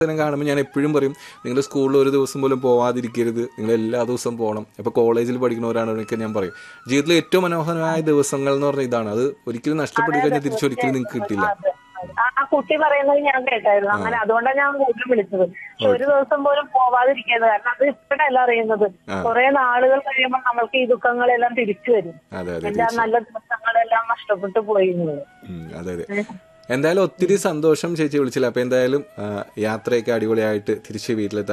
ഇതിനെ കാണുമ്പോൾ ഞാൻ എപ്പോഴും പറയും നിങ്ങൾ സ്കൂളിൽ ഒരു ദിവസം പോലും പോവാതിരിക്കരുത് നിങ്ങൾ എല്ലാ ദിവസവും പോകണം ഇപ്പോൾ കോളേജിൽ പഠിക്കുന്നവരാണെന്നൊക്കെ ഞാൻ പറയും ജീവിതത്തിലെ ഏറ്റവും മനോഹരമായ ദിവസങ്ങൾ എന്ന് പറഞ്ഞാൽ ഇതാണ് അത് ഒരിക്കലും നഷ്ടപ്പെട്ട് കഴിഞ്ഞാൽ തിരിച്ചൊരിക്കലും നിങ്ങൾക്ക് കിട്ടില്ല അതെ. ആ ആ കുട്ടി പറയുന്നത് ഞാൻ കേട്ടായിരുന്നു അങ്ങനെ അതുകൊണ്ടാണ് ഞാൻ കൂടുതൽ വിളിച്ചത് പക്ഷെ ഒരു ദിവസം പോലും പോവാതിരിക്കരുത് കാരണം അത് ഇപ്പോഴല്ല അറിയുന്നത് കുറെ നാളുകൾ കഴിയുമ്പോൾ നമ്മൾക്ക് ഈ ദുഃഖങ്ങളെല്ലാം തിരിച്ചു വരും അതെ അതെ എന്റെ ആ നല്ല ദിവസങ്ങളെല്ലാം നഷ്ടപ്പെട്ടു പോയി എന്നുള്ളത്. ഉം, അതെ അതെ എന്തായാലും ഒത്തിരി സന്തോഷം ചേച്ചി വിളിച്ചില്ല അപ്പൊ എന്തായാലും ആ, യാത്രയൊക്കെ അടിപൊളിയായിട്ട് തിരിച്ച് വീട്ടിലെത്താൻ